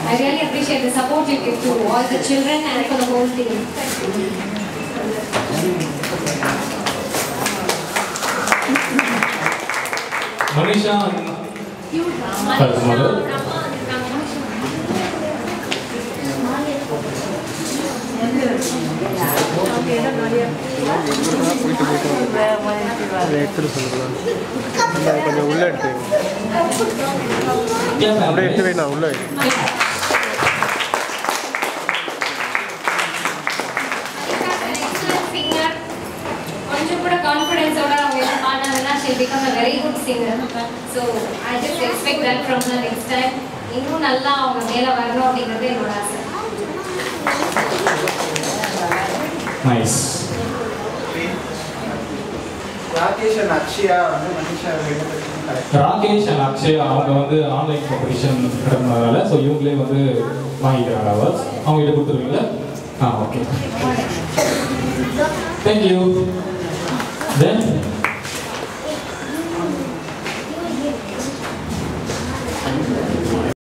I really appreciate the support you give to all the children and for the whole team. Manisha First mother. அதை எடுத்துட்டு சொல்லுங்கள் இல்லை கொஞ்சம் உள்ளே எடுத்து வைங்க. அப்படியே எடுத்து வை நான் உள்ளே வை. excellent singer. கொஞ்சம் கூட கான்ஃபிடன்ஸோட அவங்க எல்லாம் பாடினாங்கன்னா she will become a very good singer. So I just expect that from her next time. இன்னும் நல்லா அவங்க மேல வரணும் அப்படிங்கிறது என்னோட ஆசை நைஸ் ராகேஷ் அண்ட் அக்ஷயா வந்து மனிஷா ரெண்டு பேருக்கும் correct. ராகேஷ் அண்ட் அக்ஷய் அவங்க வந்து ஆன்லைன் காம்படிஷன் நடந்ததுனால ஸோ இவங்களே வந்து வாங்கிக்கிறாங்க அவார்ட்ஸ் அவங்க கிட்ட கொடுத்துருவீங்களா ஆ ஓகே தேங்க்யூ தென்